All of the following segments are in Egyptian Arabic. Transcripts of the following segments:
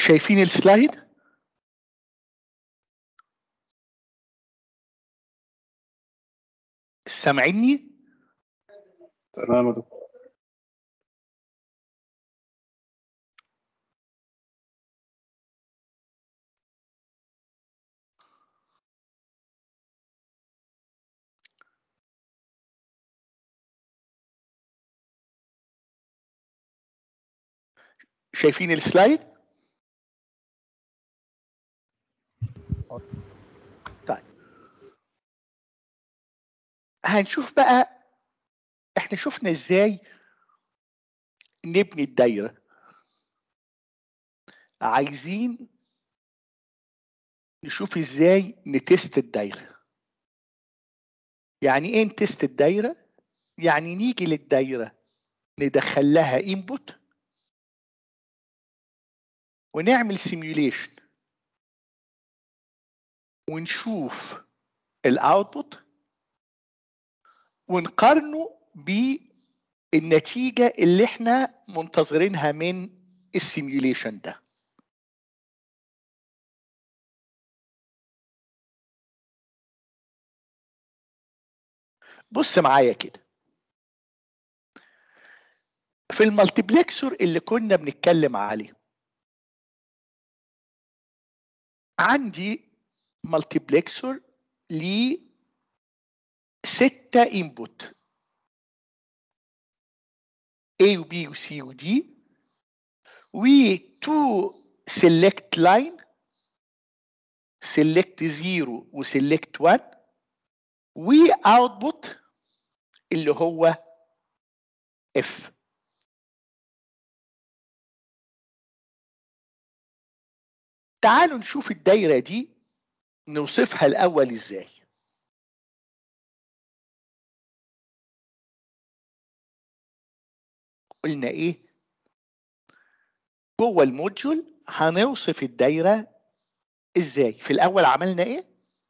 شايفين السلايد سامعيني تمام يا دكتور شايفين السلايد طيب هنشوف بقى احنا شفنا ازاي نبني الدايره عايزين نشوف ازاي نتست الدايره يعني ايه نتست الدايره يعني نيجي للدايره ندخل لها انبوت ونعمل سيميوليشن ونشوف الاوتبوت ونقارنه بالنتيجة اللي احنا منتظرينها من السيميوليشن ده بص معايا كده في المالتيبلكسور اللي كنا بنتكلم عليه عندي مالتيبلكسور ل ستة انبوت A و B و C و D و 2 select line select 0 و select 1 و output اللي هو F تعالوا نشوف الدايرة دي نوصفها الأول إزاي قلنا إيه جوه الموديول هنوصف الدايرة إزاي في الأول عملنا إيه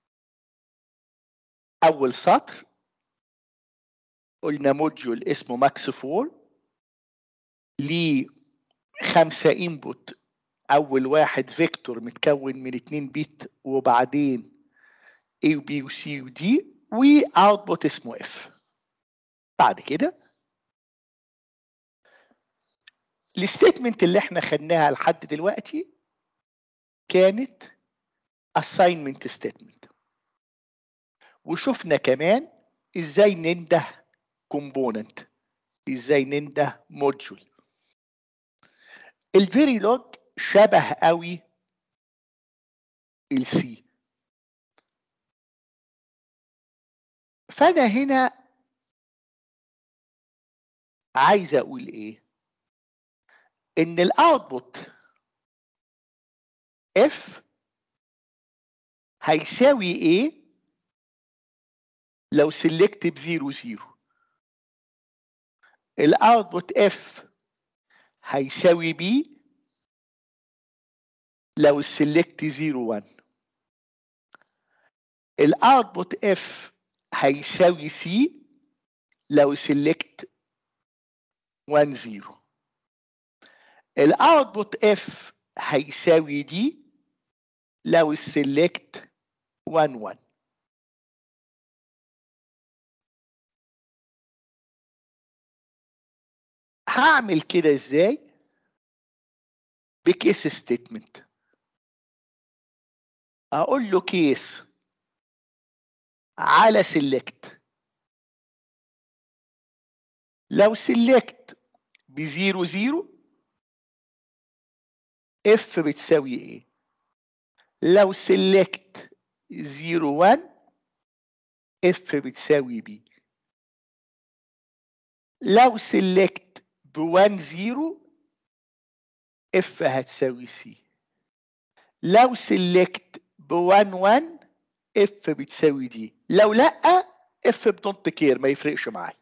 أول سطر قلنا موديول اسمه ماكس فور ليه خمسة انبوت اول واحد فيكتور متكون من 2 بيت وبعدين A و B و C و D واوتبوت اسمه F بعد كده الستيتمنت اللي احنا خدناها لحد دلوقتي كانت assignment statement وشفنا كمان ازاي ننده component ازاي ننده module الفيريلوج شبه قوي السي فانا هنا عايز اقول ايه ان الاوتبوت اف هيساوي ايه لو سيلكت بزيرو زيرو الاوتبوت اف هيساوي بي لو السلكت 0 1 الاوتبوت اف هيساوي سي لو سلكت 1 0 الاوتبوت اف هيساوي دي لو السلكت 1 1 هعمل كده ازاي بكيس ستيتمنت اقول له كيس على سيلكت لو سيلكت بزيرو زيرو اف بتساوي ايه لو سيلكت زيرو وان اف بتساوي بي لو سيلكت بوان زيرو اف هتساوي سي لو سيلكت بوان وان اف بتساوي دي لو لا اف بدونت كير ما يفرقش معايا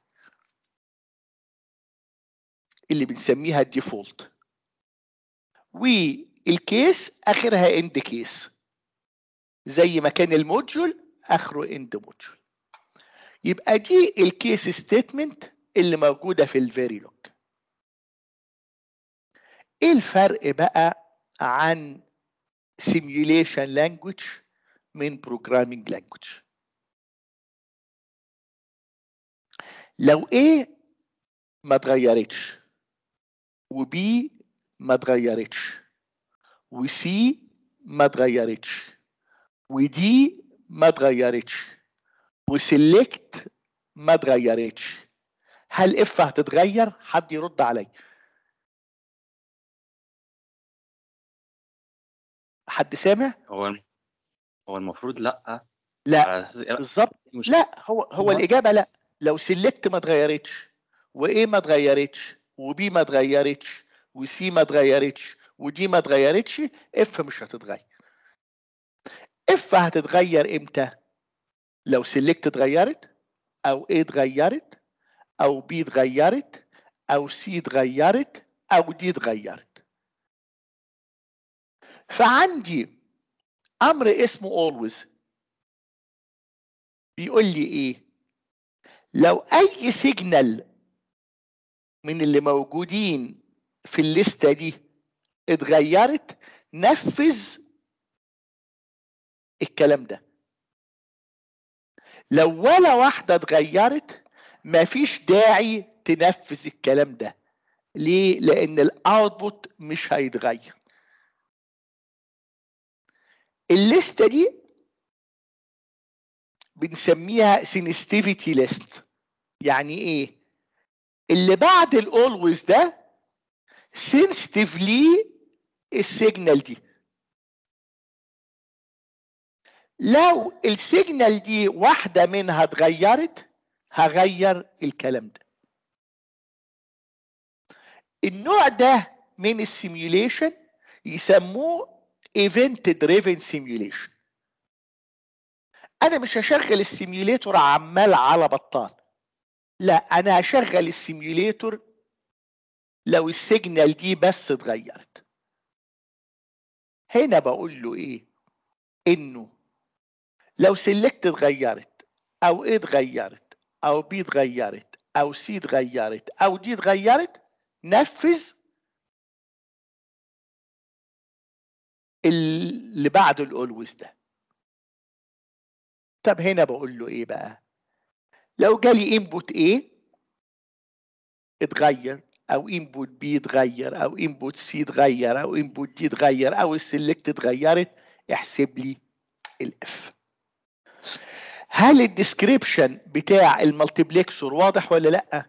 اللي بنسميها الديفولت والكيس اخرها اند كيس زي ما كان الموديول اخره اند موديول يبقى دي الكيس ستيتمنت اللي موجوده في الفيريلوج ايه الفرق بقى عن simulation language من programming language لو A ما اتغيرتش وB ما اتغيرتش وC ما اتغيرتش ودي ما اتغيرتش وسلكت ما اتغيرتش هل اف هتتغير حد يرد علي حد سامع هو الم- هو المفروض لا لا على اساس بالظبط مش لا هو هو ما- الاجابه لا لو سلكت ما اتغيرتش وايه ما اتغيرتش وبي ما اتغيرتش وسي ما اتغيرتش ودي ما اتغيرتش اف مش هتتغير اف هتتغير امتى لو سلكت اتغيرت او ايه اتغيرت او بي اتغيرت او سي اتغيرت او دي اتغيرت فعندي امر اسمه always بيقول لي ايه لو اي سيجنال من اللي موجودين في الليسته دي اتغيرت نفذ الكلام ده لو ولا واحده اتغيرت مفيش داعي تنفذ الكلام ده ليه لان الاوتبوت مش هيتغير الليسته دي بنسميها sensitivity list يعني ايه اللي بعد الاولويز ده sensitive ليه السيجنال دي لو السيجنال دي واحدة منها اتغيرت هغير الكلام ده النوع ده من السيميوليشن يسموه event driven simulation انا مش هشغل السيميوليتور عمال على بطال لا انا هشغل السيميوليتور لو السيجنال دي بس اتغيرت هنا بقول له ايه انه لو سلكت اتغيرت او ايه اتغيرت او بي اتغيرت او سي اتغيرت او دي اتغيرت نفذ اللي بعد الاولويز ده طب هنا بقول له ايه بقى لو جالي انبوت A اتغير او انبوت B اتغير او انبوت C اتغير او انبوت D اتغير او السلكت اتغيرت احسب لي الاف هل الديسكريبشن بتاع المالتيبلكسور واضح ولا لا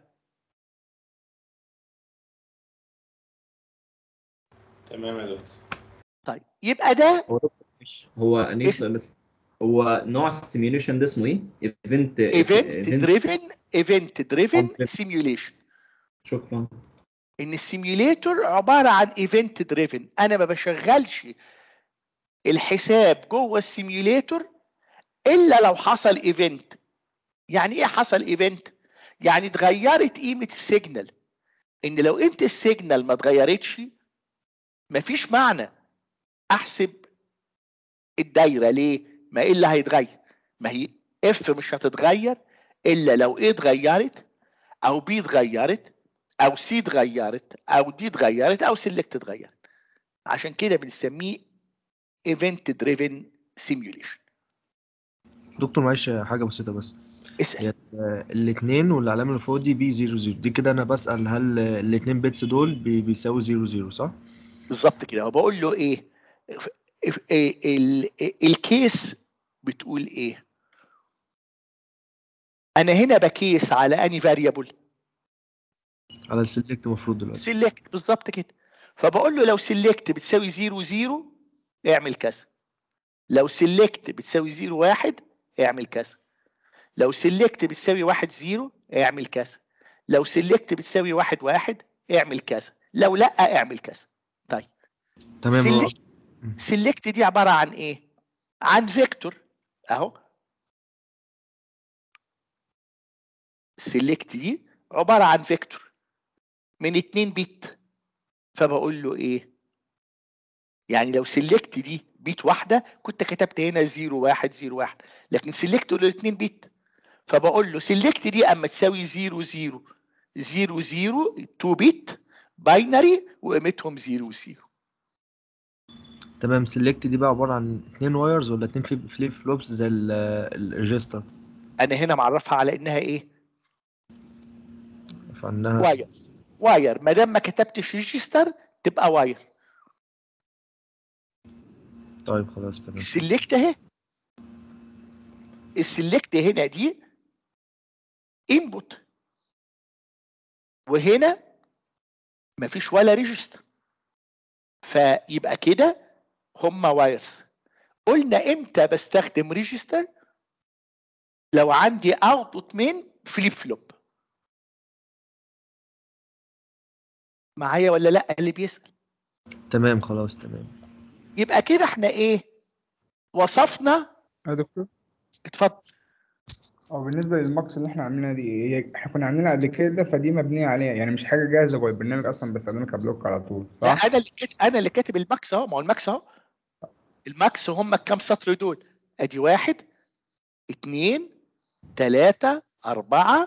تمام يا دكتور طيب يبقى ده هو هو أنا اسم- بس هو نوع السيميوليشن ده اسمه ايه؟ ايفنت ايفنت دريفن ايفنت دريفن Concept. سيميوليشن شكرا ان السيميوليتور عباره عن ايفنت دريفن انا ما بشغلش الحساب جوه السيميوليتور الا لو حصل ايفنت يعني ايه حصل ايفنت يعني اتغيرت قيمه السيجنال ان لو انت السيجنال ما اتغيرتش مفيش معنى احسب الدايره ليه ما ايه اللي هيتغير ما هي اف مش هتتغير الا لو ايه اتغيرت او بي اتغيرت او سي اتغيرت او دي اتغيرت او سيلكت اتغيرت عشان كده بنسميه ايفنت دريفن سيميوليشن دكتور معلش حاجة بسيطة بس اسال هي الاثنين والعلامة اللي فوق دي بي 0 0 دي كده أنا بسأل هل الاثنين بيتس دول بي- بيساوي 0 0 صح؟ بالظبط كده وبقول له ايه ف- ف- إيه ال- ال- الكيس بتقول ايه انا هنا بكيس على اني فاريبل على السلكت المفروض دلوقتي سيلكت بالظبط كده فبقول له لو سيلكت بتساوي 0 0 اعمل كذا لو سيلكت بتساوي 0 1 اعمل كذا لو سيلكت بتساوي 1 0 اعمل كذا لو سيلكت بتساوي 1 1 اعمل كذا لو لا اعمل كذا طيب تمام هو- سيلكت سيلكت دي عباره عن ايه عن فيكتور اهو سيلكت دي عباره عن فيكتور من 2 بت فبقول له ايه يعني لو سيلكت دي بيت واحده كنت كتبت هنا 0 1 0 1 لكن سيلكت له 2 بت فبقول له سيلكت دي اما تساوي 0 0 0 0 2 بت باينري وقيمتهم 0 0 تمام سيلكت دي بقى عبارة عن اتنين وايرز ولا اتنين فليب فليب فلوبس زي ال- الريجستر انا هنا معرفها على انها ايه فانها واير واير ما دام ما كتبتش ريجستر تبقى واير طيب خلاص تمام السلكت اهي السلكت هنا دي انبوت وهنا مفيش ولا ريجستر فيبقى كده هما وايرز قلنا امتى بستخدم ريجستر لو عندي اوتبوت من فليب فلوب معايا ولا لا اللي بيسأل تمام خلاص تمام يبقى كده احنا ايه وصفنا يا دكتور اتفضل هو بالنسبة للماكس اللي احنا عاملينها دي هي احنا كنا عاملينها قبل كده فدي مبنية عليها يعني مش حاجة جاهزة جوه البرنامج أصلا بستخدمها كبلوك على طول لا صح؟ انا اللي كاتب انا اللي كاتب الماكس اهو ما هو الماكس اهو الماكس هم الكام سطر دول ادي واحد اتنين تلاتة أربعة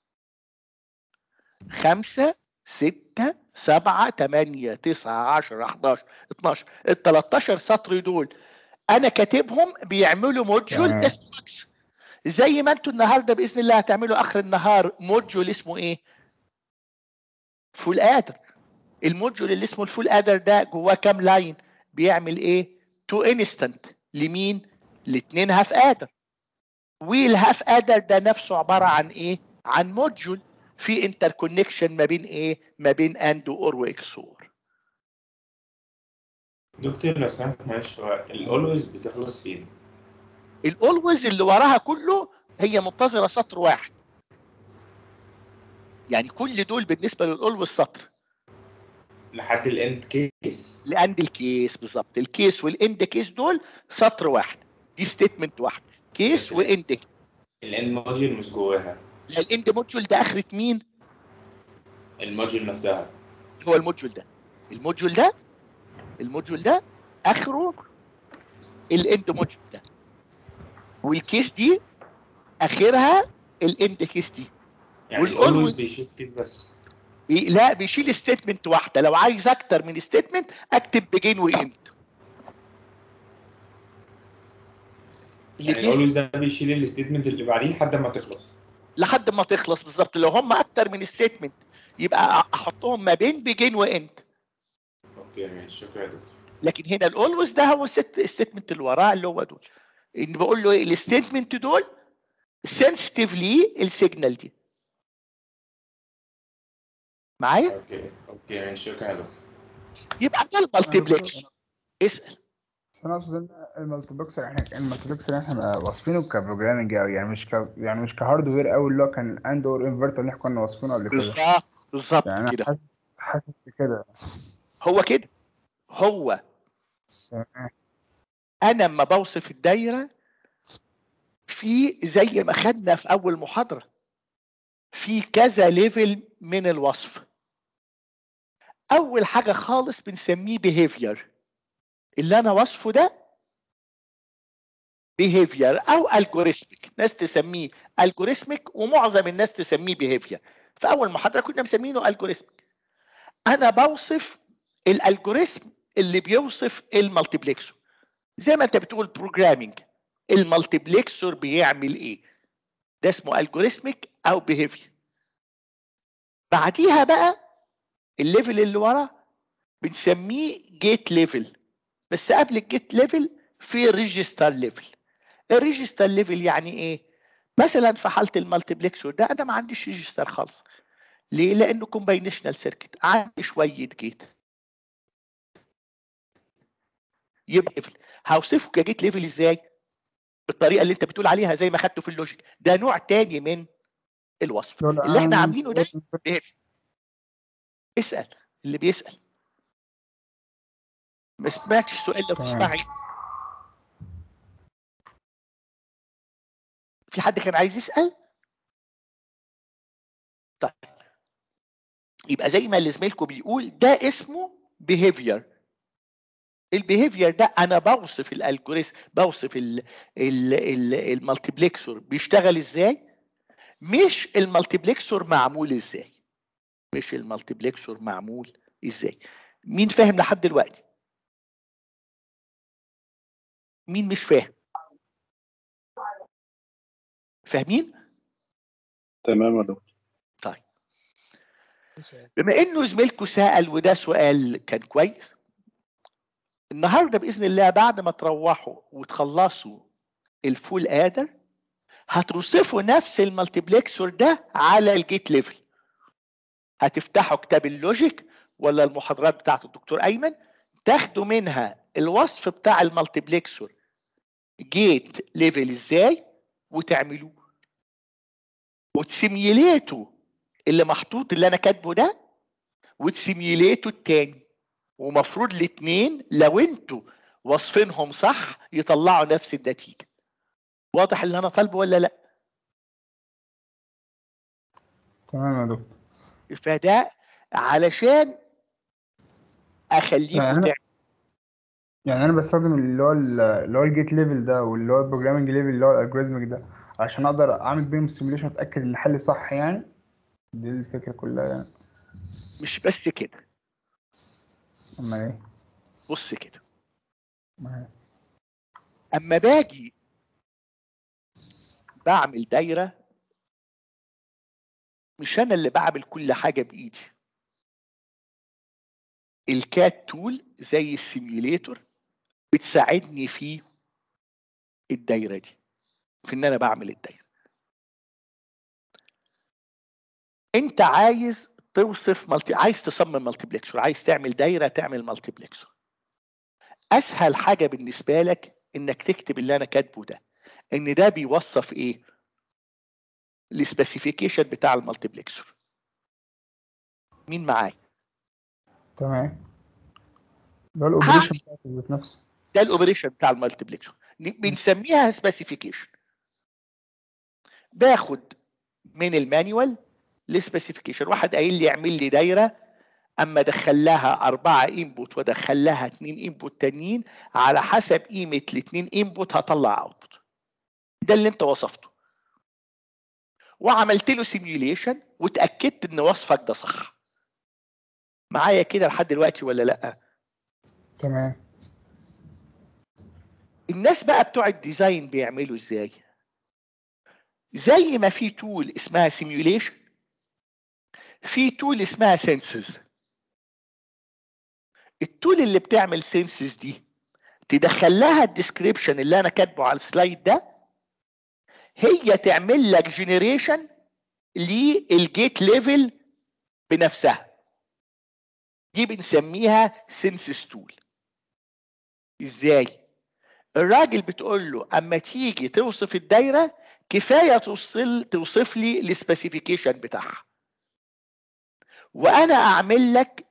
خمسة ستة سبعة تمانية تسعة عشرة 11 12 ال 13 سطر دول أنا كاتبهم بيعملوا موديول تمام. اسمه ماكس زي ما انتوا النهارده باذن الله هتعملوا اخر النهار موديول اسمه ايه؟ فول ادر الموديول اللي اسمه الفول ادر ده جواه كام لاين؟ بيعمل ايه؟ تو انستنت لمين؟ لاثنين هاف ادر والهاف ادر ده نفسه عباره عن ايه؟ عن موديول في انتر كونكشن ما بين ايه؟ ما بين اند اور واكسور دكتور لو سمحت معلش هو الاولويز بتخلص فين؟ الاولويز اللي وراها كله هي منتظره سطر واحد يعني كل دول بالنسبه للاولويز سطر لحد الاند كيس لاند الكيس بالظبط الكيس والاند كيس دول سطر واحد دي ستيتمنت واحد كيس بس- واند كيس الاند موديول مش جواها لا الاند موديول ده اخرة مين؟ الموديول نفسها هو الموديول ده الموديول ده الموديول ده اخره الاند موديول ده والكيس دي اخرها الاند كيس دي يعني والalways- الاولويز بيشيل كيس بس بي- لا بيشيل ستيتمنت واحده لو عايز اكتر من ستيتمنت اكتب بجين واند اللي يعني بيس- الاولويز ده بيشيل الستيتمنت اللي بعديه لحد ما تخلص لحد ما تخلص بالظبط لو هم اكتر من ستيتمنت يبقى احطهم ما بين بجين واند اوكي ماشي شكرا يا دكتور لكن هنا الاولويز ده هو الستيتمنت اللي وراه اللي هو دول ان بقول له ايه الستيتمنت دول سنسيتيف لي السيجنال دي معايا اوكي اوكي ماشي شكرا يا دكتور يبقى ده المالتيبلكس اسال بس انا اقصد ان المالتيبلكسر احنا المالتيبلكسر احنا بقى واصفينه كبروجرامنج قوي يعني مش ك... يعني مش كهاردوير قوي اللي هو كان الاند اور انفرتر اللي احنا كنا واصفينه قبل كده بالظبط بالظبط يعني انا كده حاسس حاسس بكده هو كده هو تمام. انا لما بوصف الدايره في زي ما خدنا في اول محاضره في كذا ليفل من الوصف اول حاجه خالص بنسميه behavior اللي انا وصفه ده behavior او algorithmic ناس تسميه algorithmic ومعظم الناس تسميه behavior في اول محاضره كنا مسمينه algorithmic انا بوصف الالجوريثم اللي بيوصف المالتيبلكسور زي ما انت بتقول بروجرامينج المالتيبلكسور بيعمل ايه ده اسمه الجوريثميك او بيهيفير بعديها بقى الليفل اللي وراه بنسميه جيت ليفل بس قبل الجيت ليفل في ريجستر ليفل الريجستر ليفل يعني ايه مثلا في حاله المالتيبلكسور ده انا ما عنديش ريجستر خالص ليه لانه كومباينيشنال سيركت عندي شويه جيت يبقى ليفل هوصفه كجيت ليفل ازاي بالطريقه اللي انت بتقول عليها زي ما خدته في اللوجيك ده نوع تاني من الوصف دول اللي احنا أهم عاملينه ده دول- behavior. اسال اللي بيسال ما سمعتش السؤال لو تمام. تسمعي في حد كان عايز يسال طيب يبقى زي ما اللي زميلكم بيقول ده اسمه behavior البيهيفير ده انا بوصف الالجوريثم بوصف المالتيبلكسور بيشتغل ازاي مش المالتيبلكسور معمول ازاي مش المالتيبلكسور معمول ازاي مين فاهم لحد دلوقتي مين مش فاهم فاهمين تمام يا دكتور بما انه زميلكم سأل وده سؤال كان كويس النهارده باذن الله بعد ما تروحوا وتخلصوا الفول ادر هتوصفوا نفس المالتيبلكسور ده على الجيت ليفل هتفتحوا كتاب اللوجيك ولا المحاضرات بتاعت الدكتور ايمن تاخدوا منها الوصف بتاع المالتيبلكسور جيت ليفل ازاي وتعملوه وتسيميليتوا اللي محطوط اللي انا كاتبه ده وتسيميليتوا التاني ومفروض الاتنين لو انتوا واصفينهم صح يطلعوا نفس النتيجه واضح اللي انا طالبه ولا لا تمام يا دكتور فده علشان اخليكم يعني أنا- تعملوا يعني انا بستخدم اللي هو ال- اللي هو الجيت ليفل ده واللي هو البروجرامنج ليفل اللي هو الالجوريزمك ده عشان اقدر اعمل بيهم سيميوليشن اتاكد ان حلي صح يعني دي الفكره كلها يعني مش بس كده امال ايه بص كده أمال إيه؟ اما باجي بعمل دايره مش انا اللي بعمل كل حاجه بايدي الكات تول زي السيميوليتور بتساعدني في الدايره دي في ان انا بعمل الدايره انت عايز توصف مالتي عايز تصمم مالتيبلكسور عايز تعمل دايره تعمل مالتيبلكسور اسهل حاجه بالنسبه لك انك تكتب اللي انا كاتبه ده ان ده بيوصف ايه السبيسيفيكيشن بتاع المالتيبلكسور مين معايا تمام اللي هو الاوبريشن بتاعته ذات نفسه ده الاوبريشن بتاع المالتيبلكسور بنسميها سبيسيفيكيشن باخد من المانيوال لسبيسيفيكيشن واحد قايل لي اعمل لي دايره اما ادخل لها اربعه انبوت وادخل لها اثنين انبوت تانيين على حسب قيمه الاثنين انبوت هطلع اوتبوت ده اللي انت وصفته وعملت له سيميوليشن واتاكدت ان وصفك ده صح معايا كده لحد دلوقتي ولا لا تمام الناس بقى بتوع الديزاين بيعملوا ازاي زي ما في تول اسمها سيميوليشن في تول اسمها سينسز التول اللي بتعمل سينسز دي تدخل لها الديسكريبشن اللي انا كاتبه على السلايد ده هي تعمل لك جنريشن للجيت ليفل بنفسها دي بنسميها سينسز تول ازاي الراجل بتقول له اما تيجي توصف الدايره كفايه توصل توصف لي السبيسيفيكيشن بتاعها وانا اعمل لك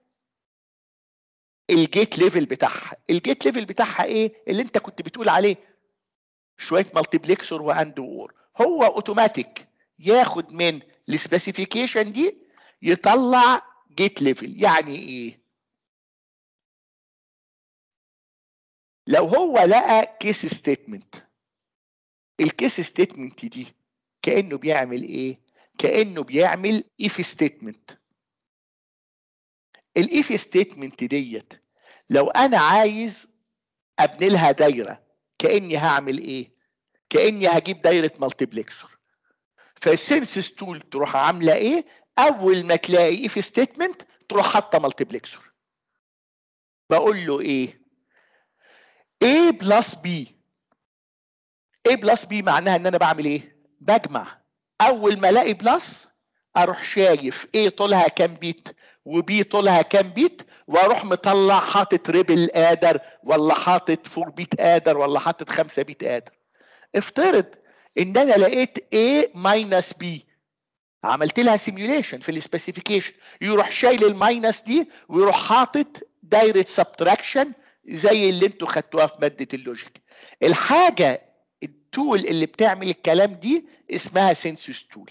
الجيت ليفل بتاعها الجيت ليفل بتاعها ايه اللي انت كنت بتقول عليه شويه مالتيبلكسور واند وور هو اوتوماتيك ياخد من السبيسيفيكيشن دي يطلع جيت ليفل يعني ايه لو هو لقى كيس ستيتمنت الكيس ستيتمنت دي كانه بيعمل ايه كانه بيعمل اف ستيتمنت الاف ستيتمنت ديت لو انا عايز ابني لها دايره كاني هعمل ايه كاني هجيب دايره مالتيبلكسر فالسنسس تول تروح عامله ايه اول ما تلاقي اف ستيتمنت تروح حاطه مالتيبلكسر بقول له ايه A بلس B A بلس B معناها ان انا بعمل ايه بجمع اول ما الاقي بلس اروح شايف A طولها كام بيت وB طولها كام بيت واروح مطلع حاطط ريبل ادر ولا حاطط 4 بيت ادر ولا حاطط 5 بيت ادر افترض ان انا لقيت A ماينس B عملت لها سيميوليشن في السبيسيفيكيشن يروح شايل الماينس دي ويروح حاطط دايره سبتراكشن زي اللي انتوا خدتوها في ماده اللوجيك الحاجه التول اللي بتعمل الكلام دي اسمها سينسوس تول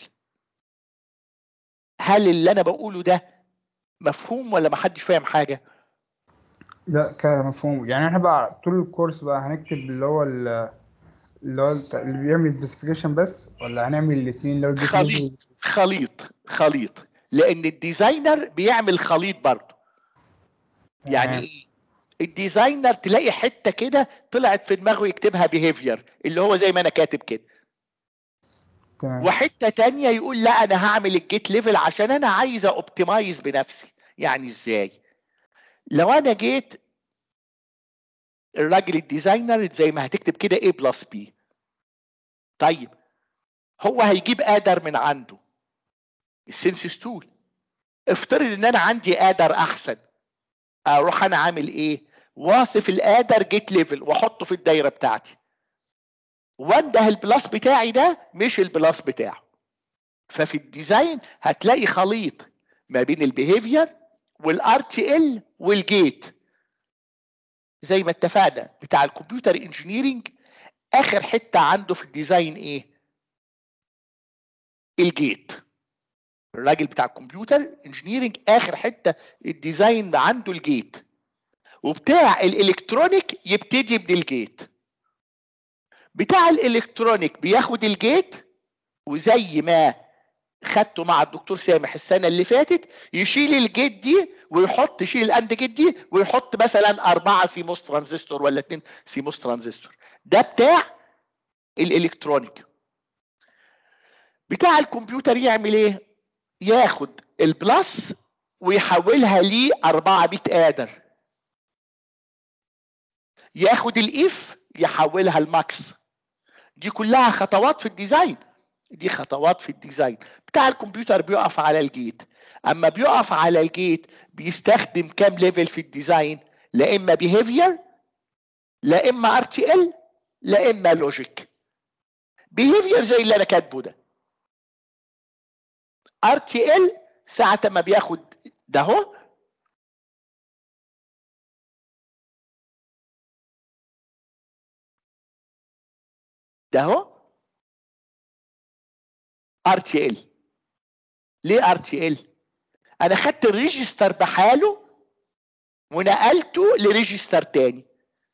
هل اللي انا بقوله ده مفهوم ولا محدش فاهم حاجه لا كده مفهوم يعني احنا بقى طول الكورس بقى هنكتب اللي هو ال- اللي هو الت- اللي بيعمل سبيسيفيكيشن بس ولا هنعمل الاثنين اللي هو الجيت خليط. ليفل خليط خليط لان الديزاينر بيعمل خليط برضه يعني تمام. ايه الديزاينر تلاقي حته كده طلعت في دماغه يكتبها بيهيفير اللي هو زي ما انا كاتب كده تمام وحته تانية يقول لا انا هعمل الجيت ليفل عشان انا عايز اوبتمايز بنفسي يعني ازاي لو انا جيت الراجل الديزاينر زي ما هتكتب كده A بلس B طيب هو هيجيب ادر من عنده السنسس تول افترض ان انا عندي ادر احسن اروح انا عامل ايه واصف الادر جيت ليفل واحطه في الدايره بتاعتي وانده البلاس بتاعي ده مش البلاس بتاعه ففي الديزاين هتلاقي خليط ما بين البيهيفير والار تي ال والجيت زي ما اتفقنا بتاع الكمبيوتر انجينيرنج اخر حته عنده في الديزاين ايه الجيت الراجل بتاع الكمبيوتر انجينيرنج اخر حته الديزاين عنده الجيت وبتاع الالكترونيك يبتدي من الجيت بتاع الالكترونيك بياخد الجيت وزي ما خدته مع الدكتور سامح السنه اللي فاتت يشيل الجيت دي ويحط يشيل الاند جيت دي ويحط مثلا أربعة سيموس ترانزستور ولا اتنين سيموس ترانزستور ده بتاع الالكترونيك بتاع الكمبيوتر يعمل ايه ياخد البلس ويحولها ل 4 بيت ادر ياخد الاف يحولها الماكس دي كلها خطوات في الديزاين دي خطوات في الديزاين بتاع الكمبيوتر بيقف على الجيت اما بيقف على الجيت بيستخدم كام ليفل في الديزاين لا اما بيهيفير لا اما ار تي ال لا اما لوجيك بيهيفير زي اللي انا كاتبه ده ار تي ال ساعه ما بياخد ده اهو ده اهو ار تي ال ليه ار تي ال انا خدت الريجستر بحاله ونقلته لريجستر تاني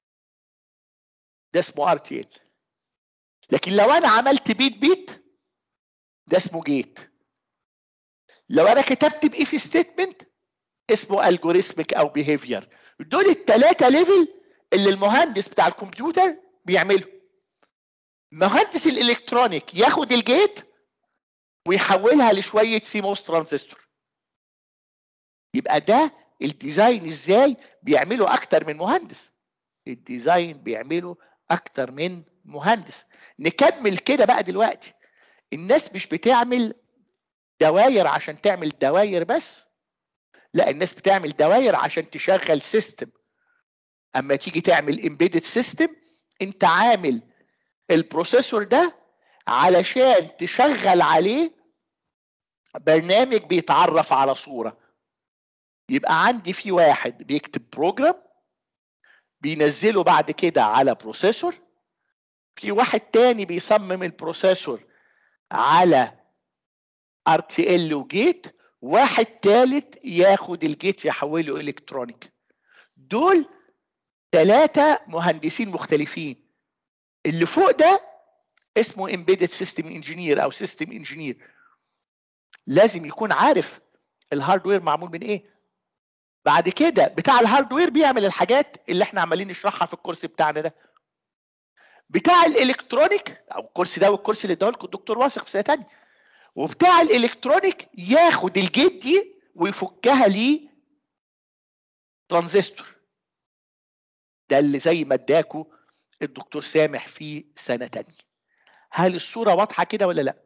ده اسمه ار تي ال لكن لو انا عملت بيت بيت ده اسمه جيت لو انا كتبت باف ستيتمنت اسمه الجوريثميك او بيهيفير دول الثلاثه ليفل اللي المهندس بتاع الكمبيوتر بيعمله مهندس الالكترونيك ياخد الجيت ويحولها لشويه سيموس ترانزستور يبقى ده الديزاين ازاي بيعمله اكتر من مهندس الديزاين بيعمله اكتر من مهندس نكمل كده بقى دلوقتي الناس مش بتعمل دواير عشان تعمل دواير بس لا الناس بتعمل دواير عشان تشغل سيستم اما تيجي تعمل امبيدد سيستم انت عامل البروسيسور ده علشان تشغل عليه برنامج بيتعرف على صورة يبقى عندي في واحد بيكتب بروجرام بينزله بعد كده على بروسيسور في واحد تاني بيصمم البروسيسور على ار تي ال وجيت واحد تالت ياخد الجيت يحوله الكترونيك دول ثلاثة مهندسين مختلفين اللي فوق ده اسمه embedded system engineer او system engineer لازم يكون عارف الهاردوير معمول من ايه بعد كده بتاع الهاردوير بيعمل الحاجات اللي احنا عمالين نشرحها في الكورس بتاعنا ده بتاع الالكترونيك او الكورس ده والكورس اللي اداه لكم الدكتور واثق في سنه ثانيه وبتاع الالكترونيك ياخد الجيت دي ويفكها ليه ترانزستور ده اللي زي ما اداكوا الدكتور سامح في سنه تانية هل الصوره واضحه كده ولا لا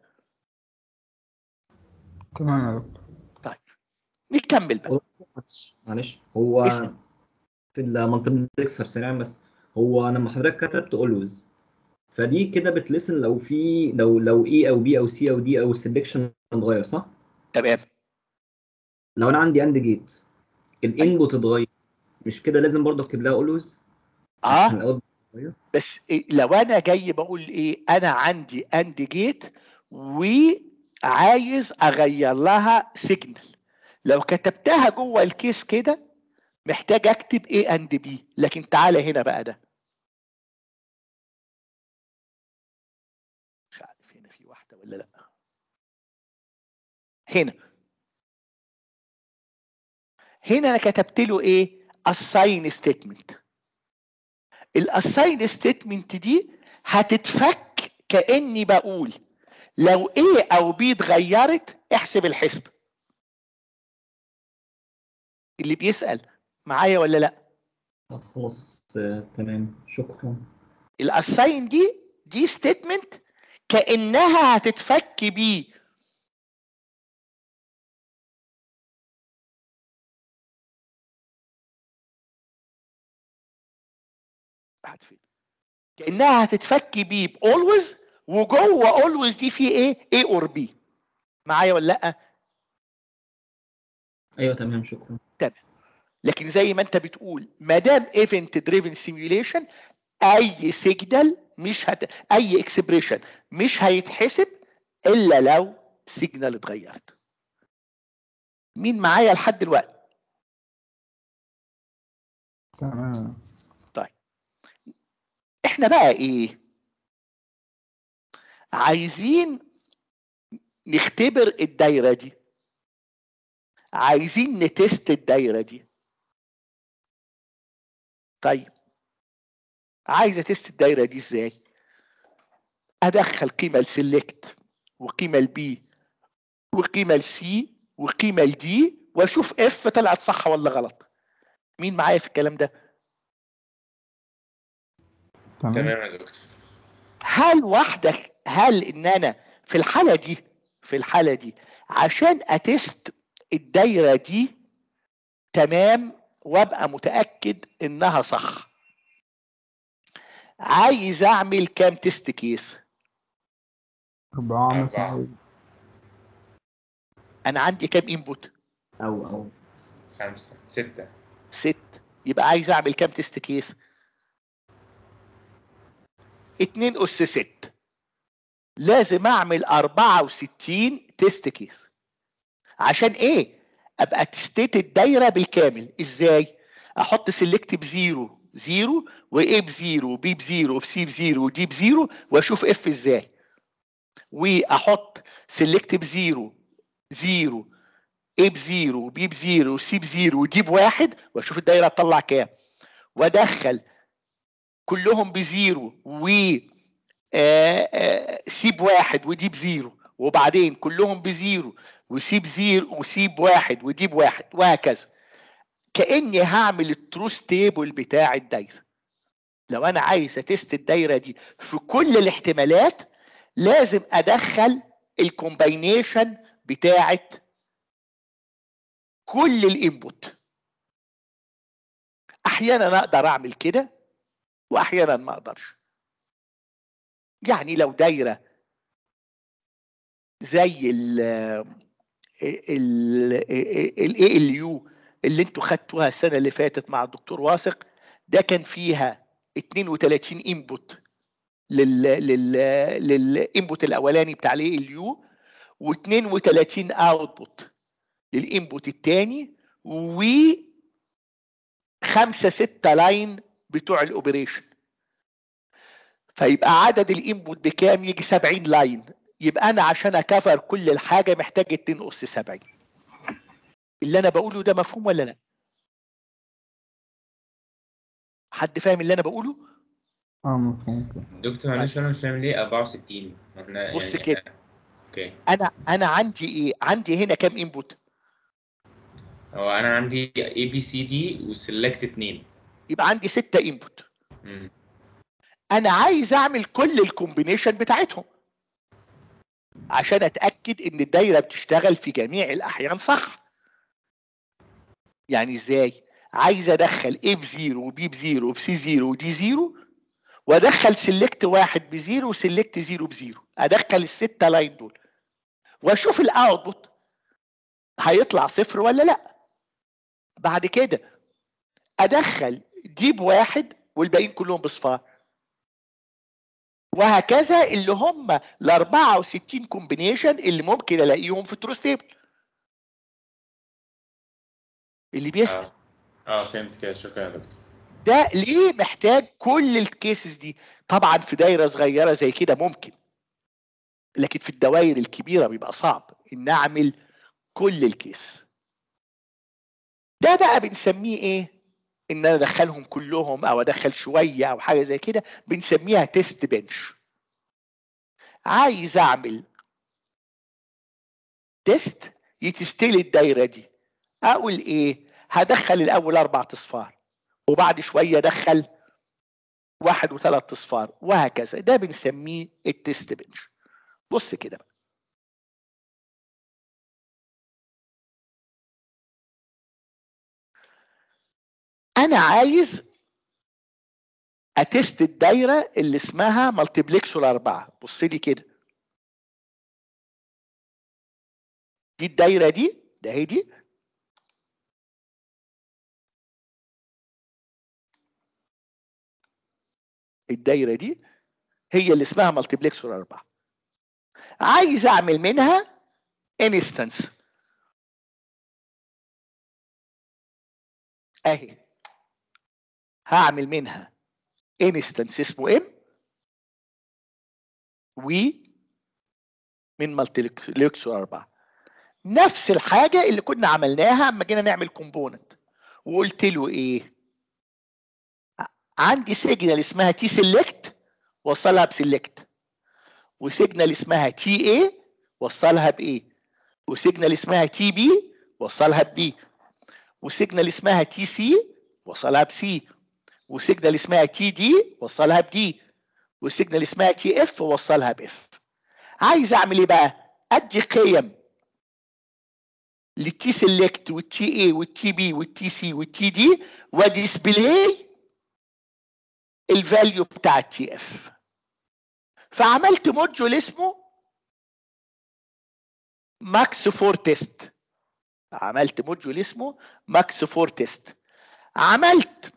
تمام يا دكتور طيب نكمل بقى معلش هو اسم. في المالتيبلكسر سريعا بس هو انا لما حضرتك كتبت اولويز فدي كده بتلسن لو في لو لو اي او بي او سي او دي او السلكشن اتغير صح؟ تمام لو انا عندي اند جيت الانبوت اتغير مش كده لازم برضه اكتب لها اولويز اه عشان الاوت بس إيه لو انا جاي بقول ايه انا عندي اند جيت وعايز اغير لها سيجنال لو كتبتها جوه الكيس كده محتاج اكتب ايه اند بي لكن تعالى هنا بقى ده مش عارف هنا في واحده ولا لا هنا هنا انا كتبت له ايه assign statement الاساين ستيتمنت دي هتتفك كاني بقول لو A او B اتغيرت احسب الحسب اللي بيسأل معايا ولا لا خلاص آه، تمام شكرا الاساين دي دي ستيتمنت كانها هتتفك بيه راحت فين كانها هتتفك بيه اولويز وجوه اولويز دي في ايه A اور B معايا ولا لا ايوه تمام شكرا لكن زي ما انت بتقول ما دام ايفنت دريفن سيميوليشن اي سيجنال مش هت... اي اكسبريشن مش هيتحسب الا لو سيجنال اتغيرت مين معايا لحد دلوقتي تمام احنا بقى ايه عايزين نختبر الدايره دي عايزين نتست الدايره دي طيب عايز اتست الدايره دي ازاي ادخل قيمه لسلكت وقيمه لبي وقيمه لسي وقيمه لدي واشوف اف طلعت صح ولا غلط مين معايا في الكلام ده تمام تمام يا دكتور هل واحدة هل ان انا في الحالة دي في الحالة دي عشان اتست الدايرة دي تمام وابقى متأكد انها صح عايز اعمل كام تيست كيس أربعة أربعة. مثلا انا عندي كام انبوت او او خمسة ستة ست يبقى عايز اعمل كام تيست كيس اتنين اس ست لازم اعمل 64 تيست كيس عشان ايه ابقى تستيت الدايره بالكامل ازاي احط سيلكت بزيرو زيرو وايه بزيرو بي بزيرو وسي بزيرو ودي بزيرو واشوف اف ازاي واحط سيلكت بزيرو زيرو ايه بزيرو بي بزيرو سي بزيرو ودي بواحد واشوف الدايره تطلع كام وادخل كلهم بزيرو و آه، آه، سي بواحد ودي بزيرو وبعدين كلهم بزيرو وسي بزيرو وسي بواحد ودي بواحد وهكذا كاني هعمل التروس تيبل بتاع الدايره لو انا عايز اتست الدايره دي في كل الاحتمالات لازم ادخل الكومباينيشن بتاعت كل الانبوت احيانا اقدر اعمل كده واحيانا ما اقدرش يعني لو دايره زي ال الاي ال يو اللي انتوا خدتوها السنه اللي فاتت مع الدكتور واثق ده كان فيها 32 انبوت لل لل للانبوت الاولاني بتاع الاي ال يو و32 اوتبوت للانبوت الثاني و خمسة ستة لاين بتوع الاوبريشن فيبقى عدد الانبوت بكام يجي 70 لاين يبقى انا عشان اكفر كل الحاجه محتاج 2 اس 70 اللي انا بقوله ده مفهوم ولا لا حد فاهم اللي انا بقوله اه مفهوم كده دكتور معلش انا مش فاهم ليه 64 ما احنا بص يعني كده. اوكي انا انا عندي ايه عندي هنا كام انبوت هو انا عندي اي بي سي دي وسلكت اتنين يبقى عندي 6 انبوت مم. انا عايز اعمل كل الكومبينيشن بتاعتهم عشان اتاكد ان الدايره بتشتغل في جميع الاحيان صح يعني ازاي عايز ادخل A بزيرو وبي بزيرو وبسي زيرو ودي زيرو وادخل سيلكت واحد بزيرو وسيلكت زيرو بزيرو ادخل الستة لاين دول واشوف الاوتبوت هيطلع صفر ولا لا بعد كده ادخل دي بواحد والباقيين كلهم بصفار وهكذا اللي هم ال 64 كومبينيشن اللي ممكن الاقيهم في التروس تيبل اللي بيسال اه اه فهمت كده شكرا يا دكتور ده ليه محتاج كل الكيسز دي طبعا في دايره صغيره زي كده ممكن لكن في الدوائر الكبيره بيبقى صعب ان اعمل كل الكيس ده بقى بنسميه ايه ان انا ادخلهم كلهم او ادخل شويه او حاجه زي كده بنسميها تيست بنش عايز اعمل تيست يتستلي الدايره دي اقول ايه هدخل الاول اربع اصفار وبعد شويه ادخل واحد وثلاث اصفار وهكذا ده بنسميه التيست بنش بص كده بقى. انا عايز اتست الدايره اللي اسمها مالتيبلكسور أربعة بص لي كده دي الدايره دي ده هي دي الدايره دي هي اللي اسمها مالتيبلكسور أربعة عايز اعمل منها انستنس اهي هعمل منها انستنس اسمه ام و من مالتيبلكسور أربعة نفس الحاجة اللي كنا عملناها اما جينا نعمل كومبوننت وقلت له ايه عندي سيجنال اسمها تي سيلكت وصلها بسيلكت وسيجنال اسمها تي اي وصلها بايه وسيجنال اسمها تي بي وصلها ببي وسيجنال اسمها تي سي وصلها بسي وسيجنال اسمها تي دي وصلها بدي وسيجنال اسمها تي اف وصلها باف عايز اعمل ايه بقى ادي قيم للتي سيلكت والتي اي والتي بي والتي سي والتي دي وديسبلاي الفاليو بتاع التي اف فعملت موديول اسمه ماكس فور تيست عملت موديول اسمه ماكس فور تيست عملت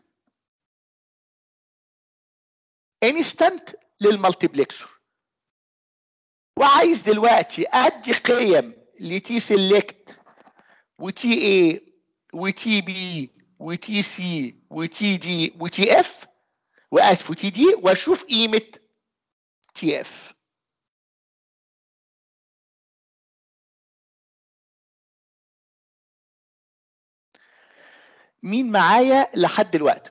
انستنت للمالتيبلكسور وعايز دلوقتي ادي قيم لتي سيلكت وتي اي وتي بي وتي سي وتي دي وتي اف واسف وتي دي واشوف قيمه تي اف مين معايا لحد دلوقتي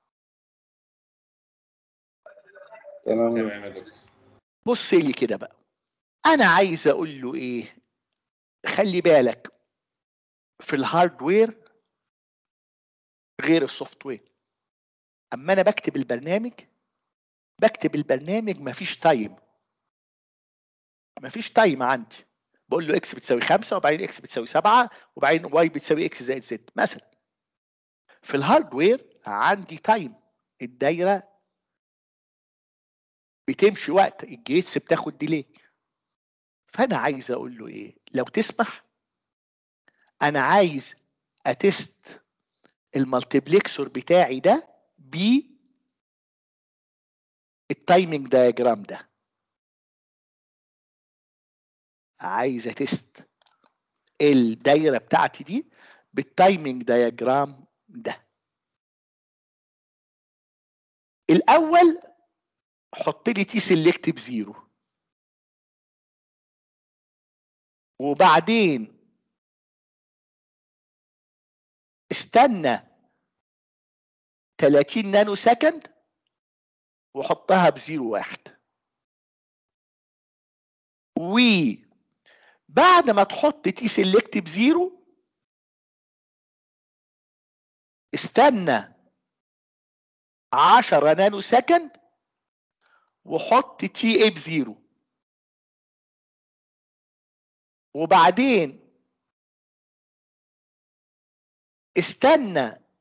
تمام تمام يا دكتور بص لي كده بقى انا عايز اقول له ايه خلي بالك في الهاردوير غير السوفت وير اما انا بكتب البرنامج بكتب البرنامج مفيش تايم مفيش تايم عندي بقول له اكس بتساوي خمسة وبعدين اكس بتساوي سبعة وبعدين واي بتساوي اكس زائد زد مثلا في الهاردوير عندي تايم الدايرة بتمشي وقت الجيتس بتاخد ديلي فانا عايز اقول له ايه لو تسمح انا عايز اتست المالتيبلكسور بتاعي ده ب التايمنج دايجرام ده عايز اتست الدايره بتاعتي دي بالتايمنج دايجرام ده الاول حط لي تي سيلكت بزيرو وبعدين استنى 30 نانو سكند وحطها بزيرو واحد وبعد ما تحط تي سيلكت بزيرو استنى 10 نانو سكند وحط تي اي بزيرو وبعدين استنى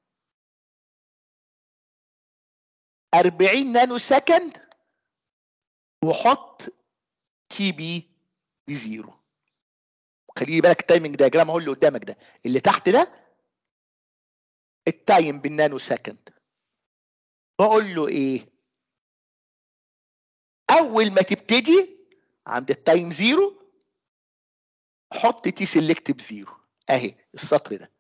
40 نانو سكند وحط تي بي بزيرو خلي بالك التايمنج دياجرام اهو اللي قدامك ده اللي تحت ده التايم بالنانو سكند بقول له ايه اول ما تبتدي عند التايم زيرو حط تي سيلكت بزيرو اهي السطر ده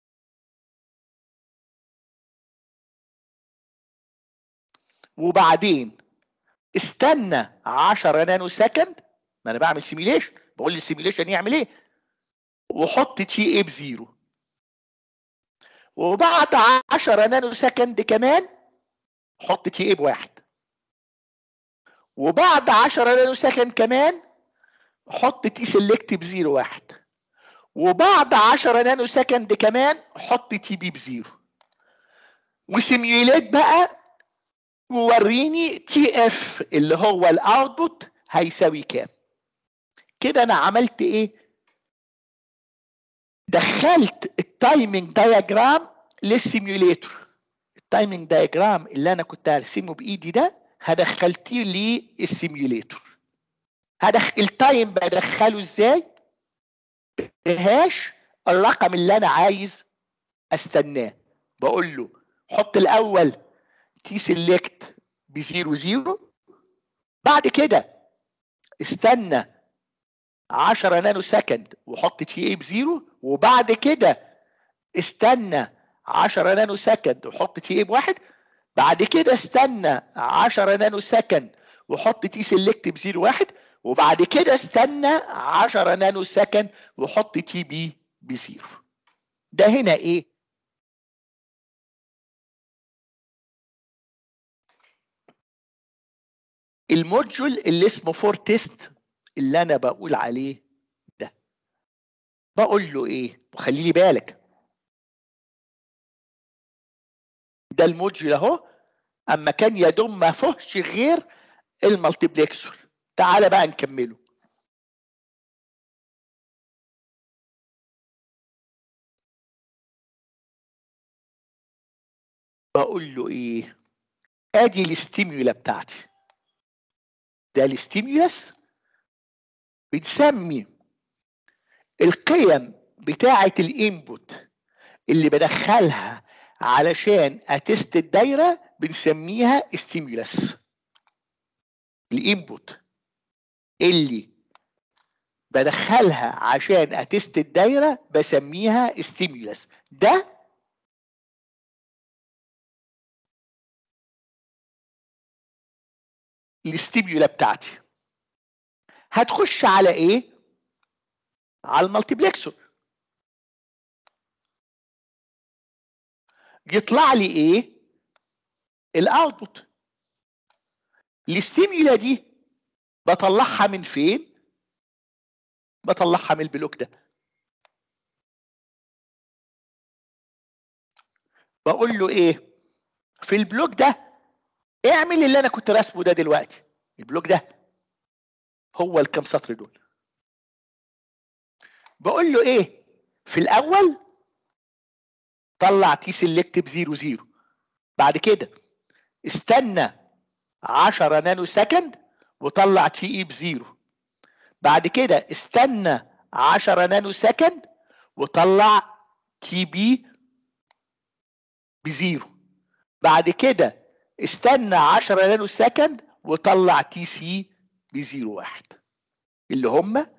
وبعدين استنى 10 نانو سكند ما انا بعمل سيميليشن بقول للسيميليشن يعمل ايه وحط تي اي بزيرو وبعد 10 نانو سكند كمان حط تي اي بواحد وبعد 10 نانو سكند كمان حط تي سيلكت بزيرو واحد وبعد 10 نانو سكند كمان حط تي بي بزيرو وسيميوليت بقى ووريني تي اف اللي هو الاوتبوت هيساوي كام كده انا عملت ايه دخلت التايمنج دايجرام للسيميوليتور التايمنج دايجرام اللي انا كنت هرسمه بايدي ده هدخلتيه للسيميوليتور هدخ التايم بدخله ازاي هاش الرقم اللي انا عايز استناه بقول له حط الاول تي سيلكت بزيرو زيرو بعد كده استنى 10 نانو سكند وحط تي اي بزيرو وبعد كده استنى 10 نانو سكند وحط تي اي بواحد بعد كده استنى 10 نانو سكند وحط تي سيلكت بزيرو واحد وبعد كده استنى 10 نانو سكند وحط تي بي بزيرو ده هنا ايه الموديول اللي اسمه فور تيست اللي انا بقول عليه ده بقول له ايه وخلي لي بالك ده الموديول اهو اما كان يا دوب ما فيهش غير المالتيبلكسور تعالى بقى نكمله بقول له ايه ادي الاستيمولا بتاعتي ده الاستيمولس بنسمي القيم بتاعة الانبوت اللي بدخلها علشان اتست الدايرة بنسميها ستيمولس الانبوت اللي بدخلها عشان اتست الدايرة بسميها ستيمولس ده الاستيمولا بتاعتي هتخش على ايه على المالتيبلكسور يطلع لي ايه الاوتبوت الاستيمولا دي بطلعها من فين بطلعها من البلوك ده بقول له ايه في البلوك ده اعمل اللي انا كنت راسمه ده دلوقتي البلوك ده هو الكام سطر دول بقول له ايه في الاول طلع تي سيلكت بزيرو زيرو بعد كده استنى 10 نانو سكند وطلع تي اي بزيرو بعد كده استنى 10 نانو سكند وطلع تي بي بزيرو بعد كده استنى 10 نانو سكند وطلع تي سي بزيرو واحد اللي هم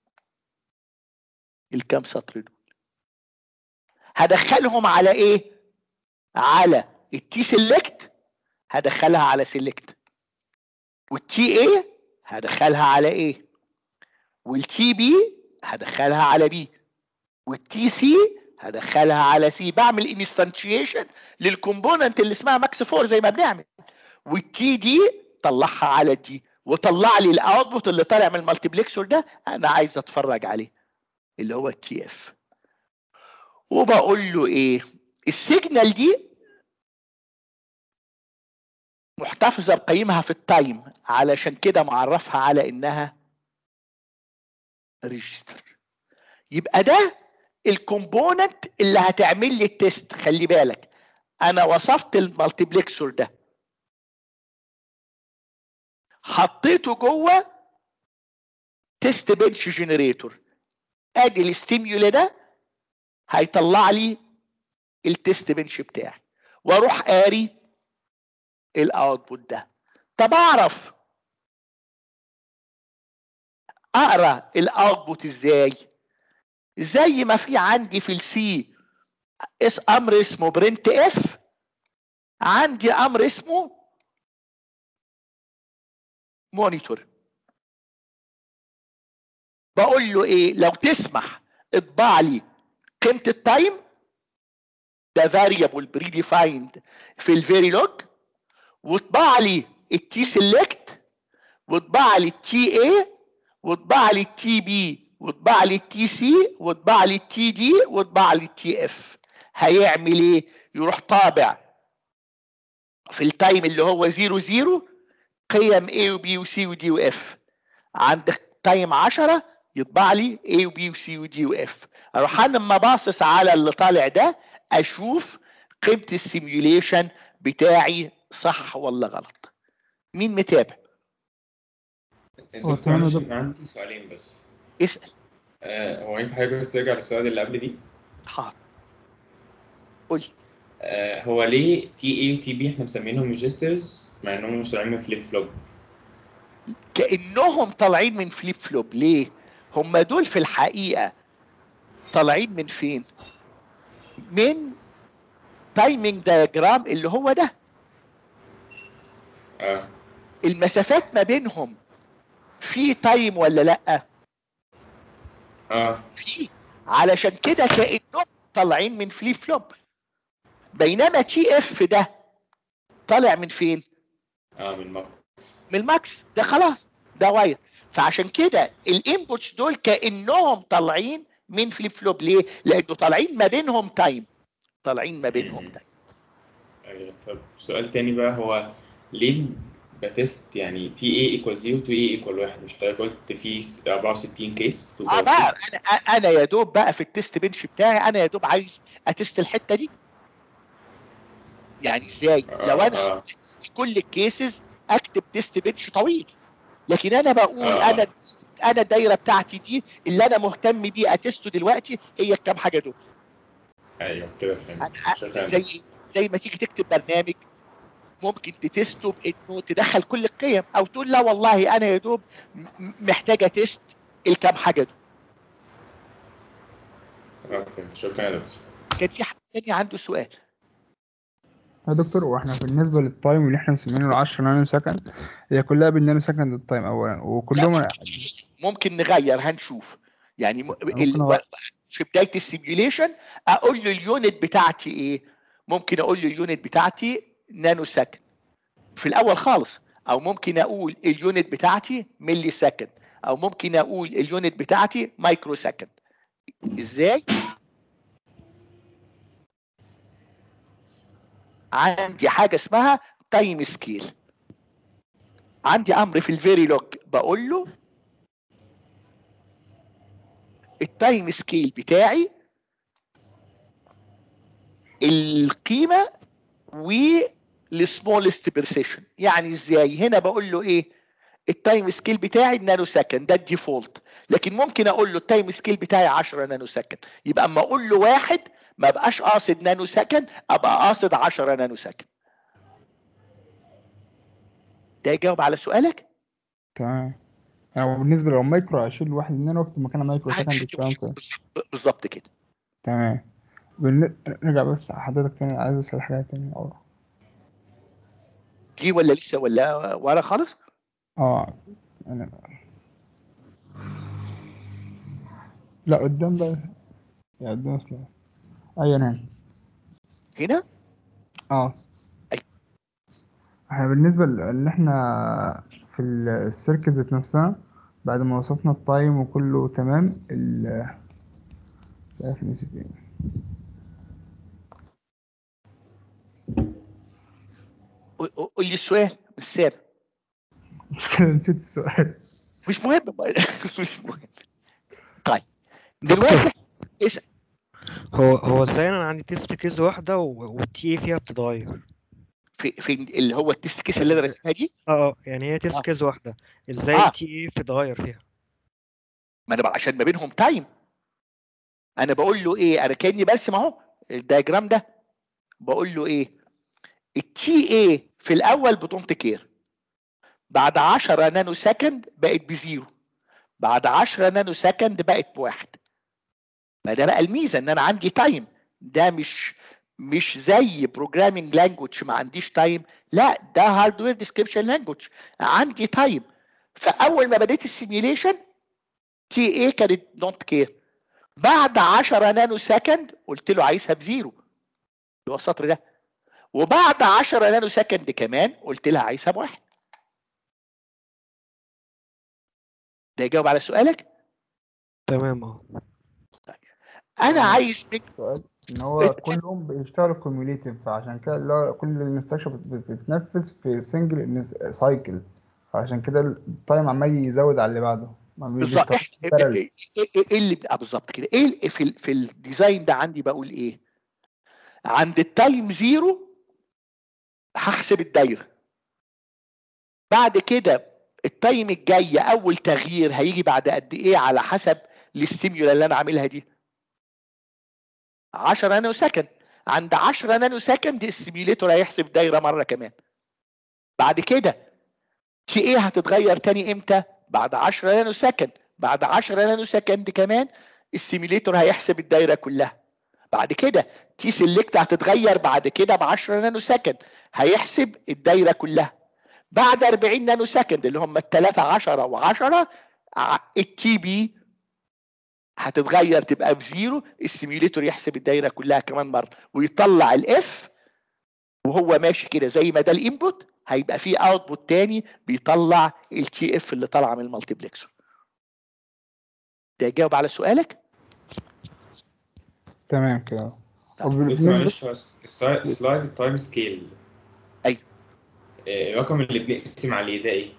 الكام سطر دول هدخلهم على ايه على التي سيلكت هدخلها على سيلكت والتي ايه هدخلها على ايه والتي بي هدخلها على بي والتي سي هدخلها على سي بعمل انستنشيشن للكومبوننت اللي اسمها ماكس فور زي ما بنعمل والتي دي طلعها على الدي وطلع لي الاوتبوت اللي طالع من المالتيبلكسور ده انا عايز اتفرج عليه اللي هو التي اف وبقول له ايه السيجنال دي محتفظه بقيمها في التايم علشان كده معرفها على انها ريجستر يبقى ده الكومبوننت اللي هتعمل لي التيست خلي بالك انا وصفت المالتيبلكسور ده حطيته جوه تيست بنش جنريتور ادي الاستيميولا ده هيطلع لي التيست بنش بتاعي واروح قاري الاوتبوت ده طب اعرف اقرا الاوتبوت ازاي زي ما في عندي في السي اس امر اسمه برنت اف عندي امر اسمه مونيتور بقول له ايه لو تسمح اطبع لي قيمه التايم ده فاريبل بريديفايند في الفيري لوج وطبع لي التي سيلكت وطبع لي التي اي وطبع لي التي بي وطبع لي التي سي وطبع لي التي دي وطبع لي التي اف هيعمل ايه يروح طابع في التايم اللي هو 0 0 قيم A و B و C و D و F عندك تايم 10 يطبع لي A و B و C و D و F اروح انا لما باصص على اللي طالع ده اشوف قيمه السيميوليشن بتاعي صح ولا غلط مين متابع دكتور تمام يا معلش دكتور. أنا عندي سؤالين بس اسال آه، هو ينفع حضرتك بس ترجع للسؤال اللي قبل دي حاضر قول لي. آه، هو ليه تي اي وتي بي احنا مسمينهم ريجسترز مع انهم مش طالعين من فليب فلوب كانهم طالعين من فليب فلوب ليه هم دول في الحقيقه طالعين من فين من تايمينج دايجرام اللي هو ده اه المسافات ما بينهم في تايم ولا لا اه في علشان كده كانهم طالعين من فليب فلوب بينما تي اف ده طالع من فين اه من ماكس من الماكس ده خلاص ده واير فعشان كده الانبوتس دول كانهم طالعين من فليب فلوب ليه لانه طالعين ما بينهم تايم طالعين ما بينهم مم. تايم ايوه طب سؤال تاني بقى هو ليه بتست يعني تي اي ايكوال 0 تو اي ايكوال 1 مش حضرتك قلت في 64 كيس اه بقى انا انا يا دوب بقى في التست بنش بتاعي انا يا دوب عايز اتست الحته دي يعني ازاي آه، لو انا آه. عايز أتست كل الكيسز اكتب تيست بنش طويل لكن انا بقول آه. انا انا الدايره بتاعتي دي اللي انا مهتم بيه اتسته دلوقتي هي الكام حاجه دول ايوه كده فهمت أنا شكرا زي زي ما تيجي تكتب برنامج ممكن تتستو بانه تدخل كل القيم او تقول لا والله انا يا دوب م- محتاجه تيست الكام حاجه دول آه، فهمت شكرا يا دكتور كان في حد تاني عنده سؤال يا دكتور واحنا بالنسبه للتايم اللي احنا مسمينه ال 10 نانو سكند هي كلها بالنانو سكند التايم اولا وكلهم ممكن نغير هنشوف يعني م- ممكن ال- أغير. في بدايه السيميوليشن اقول له اليونت بتاعتي ايه ممكن اقول له اليونت بتاعتي نانو سكند في الاول خالص او ممكن اقول اليونت بتاعتي ملي سكند او ممكن اقول اليونت بتاعتي مايكرو سكند ازاي عندي حاجه اسمها تايم سكيل عندي امر في الفيري لوج بقول له التايم سكيل بتاعي القيمه والسمولست بيرسيشن يعني ازاي هنا بقول له ايه التايم سكيل بتاعي النانو سكند ده الديفولت لكن ممكن اقول له التايم سكيل بتاعي 10 نانو سكند يبقى اما اقول له واحد ما بقاش قاصد نانو سكند ابقى قاصد 10 نانو سكند ده يجاوب على سؤالك تمام يعني بالنسبه لو مايكرو اشيل واحد نانو واكتب مكانها مايكرو سكند الكلام كده بالظبط كده تمام بالن- نرجع بس حضرتك تاني عايز اسال حاجه تانية اه دي ولا لسه ولا ورا خالص اه أنا... لا قدام بقى يا قدام اصلا ايوه نعم هنا اه أي. احنا بالنسبة ل- ان احنا في ال- السيركت ذات نفسها بعد ما وصفنا التايم وكله تمام ال مش عارف نسيت ايه قول قول لي السؤال مش سامع مش كده نسيت السؤال مش مهم مش مهم طيب دلوقتي اسال هو هو ازاي انا عندي تيست كيس واحده والتي اي فيها بتتغير في في اللي هو التست كيس اللي انا راسمها دي اه اه يعني هي آه. تيست كيس واحده ازاي آه. التي اي بتتغير فيها ما انا بقى عشان ما بينهم تايم انا بقول له ايه انا كاني برسم اهو الدياجرام ده بقول له ايه التي اي في الاول بدونت كير بعد 10 نانو سكند بقت بزيرو بعد 10 نانو سكند بقت بواحد ما ده بقى الميزه ان انا عندي تايم ده مش مش زي بروجرامينج لانجوج ما عنديش تايم لا ده هاردوير ديسكريبشن لانجوج عندي تايم فاول ما بديت السيميوليشن تي اي كانت دونت كير بعد 10 نانو سكند قلت له عايزها بزيرو اللي هو السطر ده وبعد 10 نانو سكند كمان قلت لها عايزها بواحد ده يجاوب على سؤالك تمام اه انا عايز منك سؤال ان هو كلهم بيشتغلوا كوميوليتيف فعشان كده اللي هو كل الانستراكشن بتتنفذ في سنجل سايكل فعشان كده التايم عمال يزود على اللي بعده ما بالظبط بيشتغلش احنا parallel. ايه إيه- إيه اللي آه بالظبط كده ايه ال- في ال- في الديزاين ده عندي بقول ايه عند التايم زيرو هحسب الدايره بعد كده التايم الجاي اول تغيير هيجي بعد قد ايه على حسب الاستيميولا اللي انا عاملها دي 10 نانو سكند عند 10 نانو سكند السيميوليتور هيحسب دايره مره كمان بعد كده تي ايه هتتغير تاني امتى بعد 10 نانو سكند بعد 10 نانو سكند كمان السيميوليتور هيحسب الدايره كلها بعد كده تي سيلكت هتتغير بعد كده ب 10 نانو سكند هيحسب الدايره كلها بعد 40 نانو سكند اللي هم الثلاثه 10 و10 التي بي هتتغير تبقى بزيرو السيميوليتور يحسب الدايره كلها كمان مره ويطلع الاف وهو ماشي كده زي ما ده الانبوت هيبقى فيه اوتبوت تاني بيطلع التي اف اللي طالعه من المالتيبلكسر ده يجاوب على سؤالك تمام كده طب طب دكتور بالنسبة معلش هو السلايد سلايد التايم سكيل أيوة. آه، الرقم اللي بنقسم عليه ده ايه؟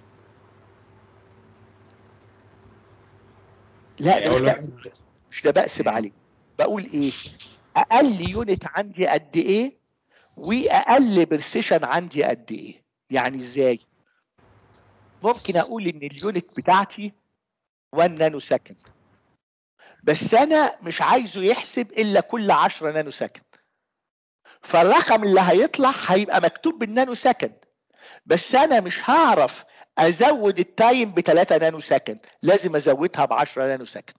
لا يعني ده مش أول واحد بقسم مش ده بقسم عليه بقول ايه اقل يونت عندي قد ايه واقل برسيشن عندي قد ايه يعني ازاي ممكن اقول ان اليونت بتاعتي 1 نانو سكند بس انا مش عايزه يحسب الا كل 10 نانو سكند فالرقم اللي هيطلع هيبقى مكتوب بالنانو سكند بس انا مش هعرف ازود التايم ب 3 نانو سكند لازم ازودها ب 10 نانو سكند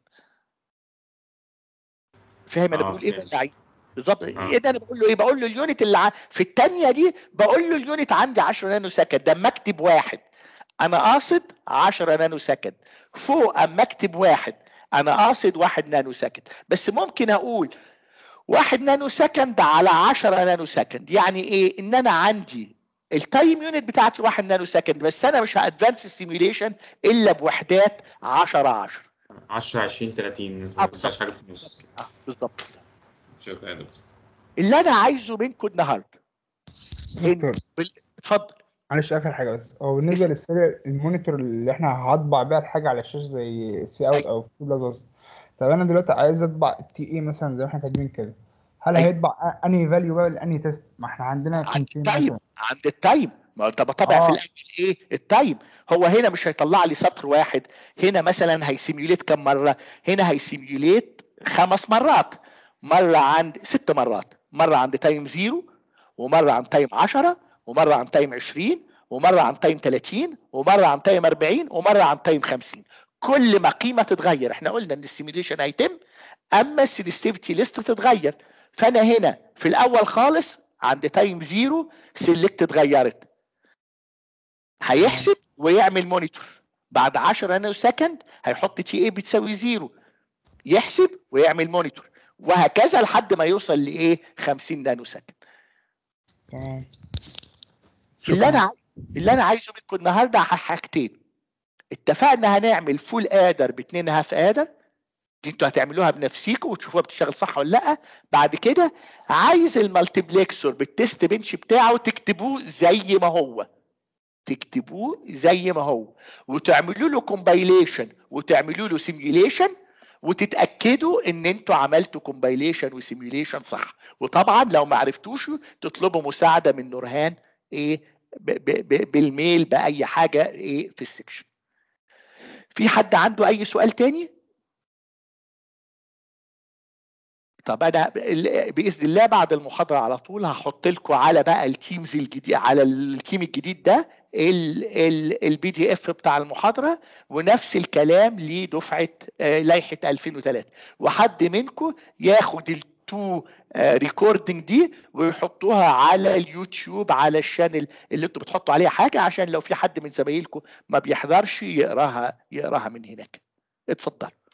فاهم انا آه، بقول ايه فهمت. ولا عايز بالظبط آه. ايه ده انا بقول له ايه بقول له اليونت اللي ع... في الثانيه دي بقول له اليونت عندي 10 نانو سكند لما اكتب واحد انا قاصد 10 نانو سكند فوق اما اكتب واحد انا قاصد 1 نانو سكند بس ممكن اقول 1 نانو سكند على 10 نانو سكند يعني ايه ان انا عندي التايم يونت بتاعتي 1 نانو سكند بس انا مش هادفانس السيميوليشن الا بوحدات 10 10 10 20 30 آه، مثلا ما بالظبط. ينفعش حاجه في النص آه، بالظبط شكرا يا دكتور اللي انا عايزه منكم النهارده دكتور بال- اتفضل معلش اخر حاجه بس هو بالنسبه للسيريال المونيتور اللي احنا هطبع بيها الحاجه على الشاشه زي سي اوت او سي بلس طب انا دلوقتي عايز اطبع التي اي مثلا زي ما احنا كاتبين كده هل أيوة. هيطبع انهي فاليو بقى لانهي تيست ما احنا عندنا عند كونتين التايم مثلا عند التايم ما انت بطبع في آه. الاول ايه التايم هو هنا مش هيطلع لي سطر واحد هنا مثلا هيسيميوليت كم مره هنا هيسيميوليت خمس مرات مره عند ست مرات مره عند تايم زيرو ومره عند تايم 10 ومره عند تايم 20 ومره عند تايم 30 ومره عند تايم 40 ومره عند تايم 50 كل ما قيمه تتغير احنا قلنا ان السيميوليشن هيتم اما السنسيتيفيتي ليست تتغير فانا هنا في الاول خالص عند تايم زيرو سيلكت اتغيرت هيحسب ويعمل مونيتور بعد 10 نانو سكند هيحط تي اي بتساوي زيرو يحسب ويعمل مونيتور وهكذا لحد ما يوصل لايه 50 نانو سكند تمام اللي انا عايز- اللي انا عايزه منكم النهارده ح- حاجتين اتفقنا هنعمل فول ادر باتنين هاف ادر دي انتوا هتعملوها بنفسيكم وتشوفوها بتشتغل صح ولا لا بعد كده عايز المالتيبلكسور بالتست بنش بتاعه تكتبوه زي ما هو تكتبوه زي ما هو وتعملوا له كومبايليشن وتعملوا له سيميوليشن وتتاكدوا ان انتوا عملتوا كومبايليشن وسيميوليشن صح وطبعا لو ما عرفتوش تطلبوا مساعده من نورهان ايه ب ب ب بالميل باي حاجه ايه في السكشن في حد عنده اي سؤال تاني طب انا ال- باذن الله بعد المحاضره على طول هحط لكم على بقى التيمز الجديد على التيم الجديد ده البي دي اف بتاع المحاضره ونفس الكلام لدفعه آه، لائحه 2003 وحد منكم ياخد التو ريكوردنج دي ويحطوها على اليوتيوب على الشانل اللي انتوا بتحطوا عليها حاجه عشان لو في حد من زمايلكم ما بيحضرش يقراها يقراها من هناك اتفضل